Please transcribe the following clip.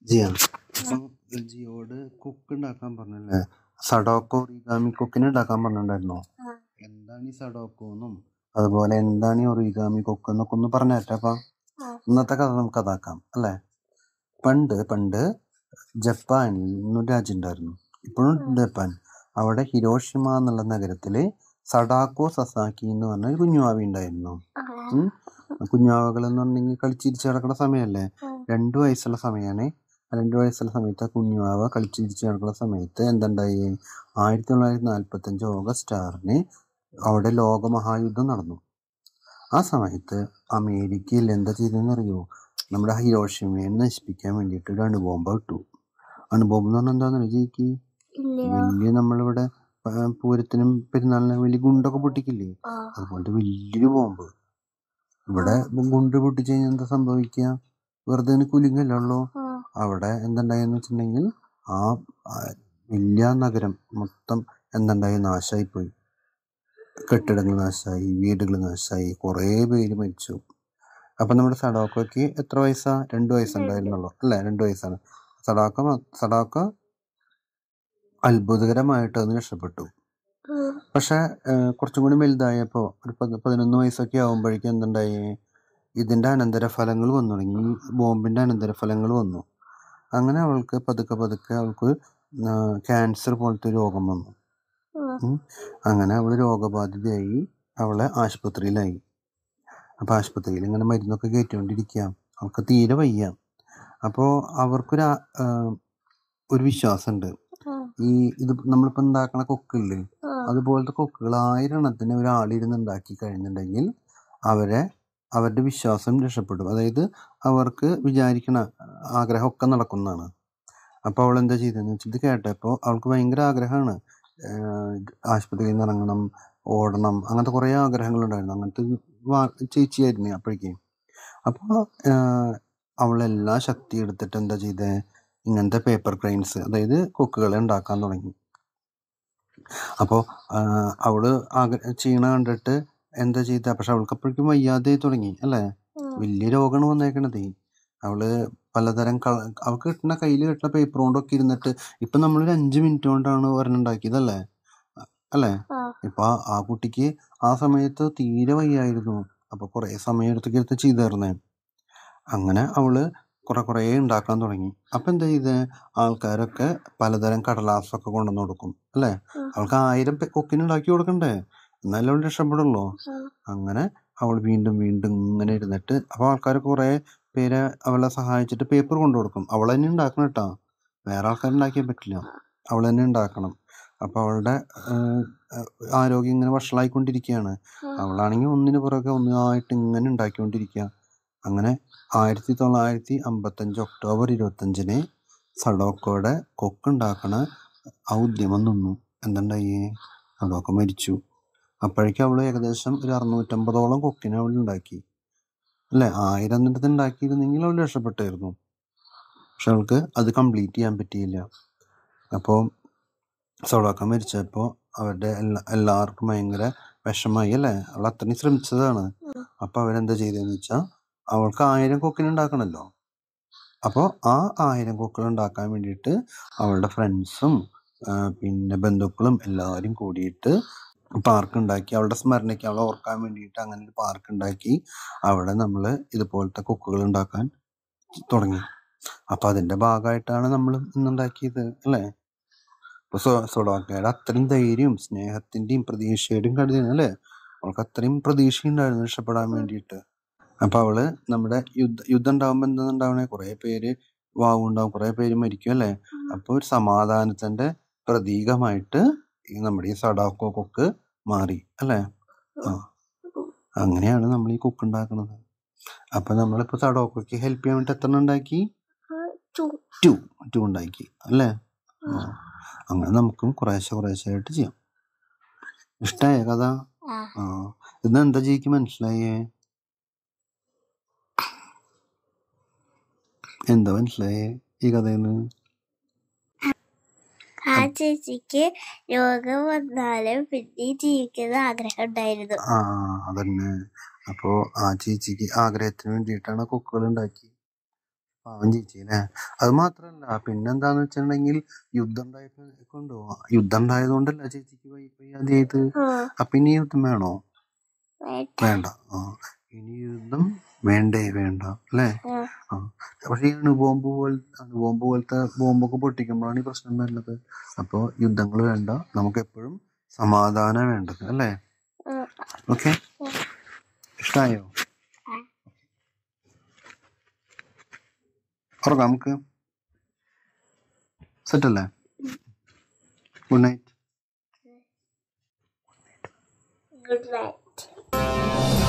ജിയാണ് അപ്പം ജിയോട് കുക്ക് ഉണ്ടാക്കാൻ പറഞ്ഞല്ലേ സഡോക്കോ ഒറിഗാമി കുക്കിനെ ഉണ്ടാക്കാൻ പറഞ്ഞിട്ടുണ്ടായിരുന്നോ ആ. എന്താണ് ഈ സഡോക്കോ എന്നും അതുപോലെ എന്താണ് ഈ ഒറിഗാമി കുക്ക് എന്നൊക്കെ ഒന്ന് പറഞ്ഞേറ്റപ്പാ ആ. ഇന്നത്തെ കഥ നമുക്ക് അതാക്കാം അല്ലേ പണ്ട് പണ്ട് ജപ്പാനിൽ നിന്നൊരു രാജ്യം ഉണ്ടായിരുന്നു ഇപ്പോഴും ജപ്പാൻ അവിടെ ഹിരോഷിമ എന്നുള്ള നഗരത്തില് സഡാക്കോ സസാക്കി എന്ന് പറഞ്ഞ ഒരു കുഞ്ഞുവാവി ഉണ്ടായിരുന്നു ആ. ഉം. കുഞ്ഞാവകൾ എന്ന് പറഞ്ഞെങ്കിൽ കളിച്ചിരിച്ച് നടക്കുന്ന സമയമല്ലേ ഉം. രണ്ടു വയസ്സുള്ള സമയമാണ് രണ്ടു വയസ്സുള്ള സമയത്ത് ആ കുഞ്ഞുവാവ കളിച്ചിരിച്ച് നടക്കുന്ന സമയത്ത് എന്തുണ്ടായി ആയിരത്തി തൊള്ളായിരത്തി നാൽപ്പത്തി അഞ്ച് ഓഗസ്റ്റ് ആറിന് അവിടെ ലോകമഹായുദ്ധം നടന്നു ആ സമയത്ത് അമേരിക്കയിൽ എന്താ ചെയ്തതെന്ന് അറിയോ നമ്മുടെ ഹിരോഷിമയെ നശിപ്പിക്കാൻ വേണ്ടിയിട്ട് ഒരു അണുബോംബ് ഇട്ടു അണുബോംബ് എന്ന് പറഞ്ഞാൽ എന്താണെന്ന് ജയിക്ക് ഇല്ല വലിയ നമ്മളിവിടെ ആ, പൂരത്തിനും പെരുന്നാളിനും വലിയ ഗുണ്ടൊക്കെ പൊട്ടിക്കില്ലേ ആ. അതുപോലത്തെ വലിയൊരു ബോംബ് ഇവിടെ ഗുണ്ട് പൊട്ടിച്ച് കഴിഞ്ഞാൽ എന്താ സംഭവിക്കുക വെറുതെ ഒന്ന് കുലുങ്ങല്ലേ ഉള്ളൂ ആ. അവിടെ എന്തുണ്ടായെന്ന് വെച്ചിട്ടുണ്ടെങ്കിൽ ആ ആ വലിയ നഗരം മൊത്തം എന്തുണ്ടായി നാശമായിപ്പോയി കെട്ടിടങ്ങൾ നാശമായി വീടുകൾ നാശമായി കുറേ പേര് മരിച്ചു അപ്പം നമ്മുടെ സഡാക്കോയ്ക്ക് എത്ര വയസ്സാ രണ്ട് വയസ്സുണ്ടായിരുന്നുള്ളൂ അല്ലേ രണ്ട് വയസ്സാണ് സഡാക്ക മ- സഡാക്ക അത്ഭുതകരമായിട്ട് അതിന് രക്ഷപ്പെട്ടു ഉം. പക്ഷെ ഏഹ്, കുറച്ചും കൂടി വലുതായപ്പോൾ ഒരു പത് പതിനൊന്ന് വയസ്സൊക്കെ ആകുമ്പോഴേക്കും എന്തുണ്ടായി ഇതിൻ്റെ അനന്തരഫലങ്ങൾ വന്നു തുടങ്ങി ഈ ബോംബിൻ്റെ അനന്തരഫലങ്ങൾ വന്നു അങ്ങനെ അവൾക്ക് പതുക്കെ പതുക്കെ അവൾക്ക് ക്യാൻസർ പോലത്തെ ഒരു രോഗം വന്നു ഉം. ഉം. അങ്ങനെ അവൾ രോഗബാധിതയായി അവളെ ആശുപത്രിയിലായി അപ്പോൾ ആശുപത്രിയിൽ ഇങ്ങനെ മരുന്നൊക്കെ കയറ്റിക്കൊണ്ടിരിക്കുക അവൾക്ക് തീരെ വയ്യ അപ്പോൾ അവർക്കൊരു ആ- ആഹ് ഒരു വിശ്വാസമുണ്ട് ഉം. ഈ ഇത് നമ്മളിപ്പോൾ ഉണ്ടാക്കണ കൊക്കില്ലേ ആ. അതുപോലത്തെ കൊക്കുകൾ ആയിരം എണ്ണത്തിന് ഒരാളിരുന്ന് ഉണ്ടാക്കി കഴിഞ്ഞിട്ടുണ്ടെങ്കിൽ അവരെ അവരുടെ വിശ്വാസം രക്ഷപ്പെടും അതായത് അവർക്ക് വിചാരിക്കണ ആഗ്രഹമൊക്കെ നടക്കുന്നതാണ് അപ്പോൾ അവൾ എന്താ ചെയ്തതെന്ന് വെച്ചാൽ ഇത് കേട്ടപ്പോൾ അവൾക്ക് ഭയങ്കര ആഗ്രഹമാണ് ആശുപത്രിയിൽ നിന്ന് ഇറങ്ങണം ഓടണം അങ്ങനത്തെ കുറേ ആഗ്രഹങ്ങളുണ്ടായിരുന്നു അങ്ങനത്തെ ഒരു വാ- ചേച്ചിയായിരുന്നു അപ്പോഴേക്കും അപ്പോൾ അവളെല്ലാ ശക്തി എടുത്തിട്ട് എന്താ ചെയ്തേ ഇങ്ങനത്തെ പേപ്പർ ക്രെയിൻസ് അതായത് കൊക്കുകളെ ഉണ്ടാക്കാൻ തുടങ്ങി അപ്പോൾ അവള് ആഗ്ര ചെയ്യണ കണ്ടിട്ട് എന്താ ചെയ്ത പക്ഷെ അവൾക്ക് അപ്പോഴേക്കും വയ്യാതെ തുടങ്ങി അല്ലേ ഉം. വലിയ രോഗമാണ് വന്നേക്കണത് അവള് പലതരം കള അവൾക്ക് കിട്ടുന്ന കയ്യിൽ കിട്ടുന്ന പേപ്പർ കൊണ്ടൊക്കെ ഇരുന്നിട്ട് ഇപ്പൊ നമ്മളൊരു അഞ്ച് മിനിറ്റ് കൊണ്ടാണ് ഒരെണ്ണം ഉണ്ടാക്കിയതല്ലേ അ- അല്ലേ ആ. ഇപ്പൊ ആ- ആ കുട്ടിക്ക് ആ സമയത്ത് തീരെ വയ്യായിരുന്നു അപ്പൊ കുറെ സമയം എടുത്തൊക്കെ എടുത്ത് ചെയ്തായിരുന്നേ അങ്ങനെ അവള് കുറെ കുറെ ഉണ്ടാക്കാൻ തുടങ്ങി അപ്പൊ എന്താ ചെയ്തേ ആൾക്കാരൊക്കെ പലതരം കടലാസൊക്കെ കൊണ്ടുവന്ന് കൊടുക്കും അല്ലേ ഉം. അവൾക്ക് ആയിരം പെ- കൊക്കിന് ഉണ്ടാക്കി കൊടുക്കണ്ടേ എന്നാലും അവൾ രക്ഷപ്പെടുള്ളൂ ഉം. അങ്ങനെ അവൾ വീണ്ടും വീണ്ടും ഇങ്ങനെ ഇരുന്നിട്ട് അപ്പോൾ ആൾക്കാർ കുറേ പേരെ അവളെ സഹായിച്ചിട്ട് പേപ്പർ കൊണ്ടു കൊടുക്കും അവൾ തന്നെ ഉണ്ടാക്കണം കേട്ടോ വേറെ ആൾക്കാർ ഉണ്ടാക്കിയാൻ പറ്റില്ല അവൾ തന്നെ ഉണ്ടാക്കണം അപ്പോൾ അവളുടെ ആഹ്, ആഹ്, ആരോഗ്യം ഇങ്ങനെ വഷളായിക്കൊണ്ടിരിക്കുകയാണ് ഉം. അവളാണെങ്കിൽ ഒന്നിന് പുറകെ ഒന്നായിട്ട് ഇങ്ങനെ ഉണ്ടാക്കിക്കൊണ്ടിരിക്കുക അങ്ങനെ ആയിരത്തി തൊള്ളായിരത്തി അമ്പത്തഞ്ച് ഒക്ടോബർ ഇരുപത്തഞ്ചിന് സഡോക്കോയുടെ കൊക്കുണ്ടാക്കണ ആ ഉദ്യമം നിന്നു എന്തുണ്ടായി സഡോക്ക മരിച്ചു അപ്പോഴേക്കും അവൾ ഏകദേശം ഒരു അറുന്നൂറ്റമ്പതോളം കൊക്കിനെ അവൾ ഉണ്ടാക്കി അല്ലേ ആയിരം എന്നിട്ട് ഉണ്ടാക്കിയിരുന്നെങ്കിൽ അവൾ രക്ഷപ്പെട്ടായിരുന്നു പക്ഷെ അവൾക്ക് അത് കംപ്ലീറ്റ് ചെയ്യാൻ പറ്റിയില്ല അപ്പോൾ സോളാക്ക മരിച്ചപ്പോൾ അവരുടെ എല്ലാ എല്ലാവർക്കും ഭയങ്കര വിഷമായി അല്ലേ അവൾ അത്രയും ശ്രമിച്ചതാണ് ഉം. അപ്പോൾ അവരെന്താ ചെയ്തതെന്ന് വെച്ചാൽ അവൾക്ക് ആയിരം കൊക്കിന് ഉണ്ടാക്കണമല്ലോ അപ്പോൾ ആ ആയിരം കൊക്കുകൾ ഉണ്ടാക്കാൻ വേണ്ടിയിട്ട് അവളുടെ ഫ്രണ്ട്സും പിന്നെ ബന്ധുക്കളും എല്ലാവരും കൂടിയിട്ട് പാർക്ക് ഉണ്ടാക്കി അവളുടെ സ്മരണയ്ക്ക് അവളെ ഓർക്കാൻ വേണ്ടിയിട്ട് അങ്ങനെ ഒരു പാർക്ക് ഉണ്ടാക്കി അവിടെ നമ്മൾ ഇതുപോലത്തെ കൊക്കുകൾ ഉണ്ടാക്കാൻ തുടങ്ങി അപ്പൊ അതിന്റെ ഭാഗമായിട്ടാണ് നമ്മൾ ഇന്നുണ്ടാക്കിയത് അല്ലേ ഇപ്പൊ സോ- സോഡാക്കയുടെ അത്രയും ധൈര്യവും സ്നേഹത്തിന്റെയും പ്രതീക്ഷയുടെയും കരുതിയാണ് അല്ലേ അവൾക്ക് അത്രയും പ്രതീക്ഷ ഉണ്ടായിരുന്നു രക്ഷപ്പെടാൻ വേണ്ടിയിട്ട് അപ്പൊ അവള് നമ്മുടെ യുദ്ധ യുദ്ധം ഉണ്ടാവുമ്പോ എന്താ ഉണ്ടാവണേ കുറെ പേര് വാവുണ്ടാവും കുറെ പേര് മരിക്കും അല്ലേ അപ്പൊ ഒരു സമാധാനത്തിന്റെ പ്രതീകമായിട്ട് ഈ നമ്മുടെ ഈ സഡാക്കോ കൊക്ക് മാറി അല്ലേ ആ അങ്ങനെയാണ് നമ്മൾ ഈ കുക്ക് ഉണ്ടാക്കുന്നത് അപ്പൊ നമ്മളിപ്പോ സഡോക്കോക്ക് ഹെൽപ്പ് ചെയ്യാൻ വേണ്ടി എത്ര എണ്ണം ഉണ്ടാക്കി ചു. ടു ടു ഉണ്ടാക്കി അല്ലേ ആ. അങ്ങനെ നമുക്കും കുറേശ്ശെ കുറേശ്ശെ ആയിട്ട് ചെയ്യാം ഇഷ്ടായ കഥ ആ. ആ ഇന്ന് എന്താ ജീവിക്ക് മനസ്സിലായേ എന്താ മനസ്സിലായേ ഈ കഥയിന്ന് ആ ചേച്ചിക്ക് രോഗം വന്നാലും പിന്നെ ജീവിക്കുന്ന ആഗ്രഹം ഉണ്ടായിരുന്നു ആ അതന്നെ അപ്പോ ആ ചേച്ചിക്ക് ആഗ്രഹത്തിന് വേണ്ടിയിട്ടാണ് കൊക്കുകൾ ഉണ്ടാക്കി പാവം ചേച്ചി അല്ലേ അത് മാത്രല്ല പിന്നെന്താന്ന് വെച്ചിട്ടുണ്ടെങ്കിൽ യുദ്ധം ഉണ്ടായപ്പോ കൊണ്ടുപോവാ യുദ്ധം ഉണ്ടായതുകൊണ്ടല്ല ചേച്ചിക്ക് വൈ- വയ്യാതെയായത് ആ അപ്പൊ ഇനി യുദ്ധം വേണോ വേണ്ട വേണ്ട ആ ഇനി യുദ്ധം വേണ്ടേ വേണ്ട അല്ലേ ആ ആ പക്ഷെ ഈ അണുബോംബ് പോലെ അണുബോംബ് പോലത്തെ ബോംബൊക്കെ പൊട്ടിക്കുമ്പോഴാണ് ഈ പ്രശ്നം വരുന്നത് അപ്പോൾ യുദ്ധങ്ങൾ വേണ്ട നമുക്ക് എപ്പോഴും സമാധാനം വേണ്ടത് അല്ലേ ആ ഓക്കെ ഇഷ്ടായോ ആ. ഉറങ്ങാം നമുക്ക് സെറ്റ് അല്ലേ ഗുഡ് നൈറ്റ് ഗുഡ് നൈറ്റ്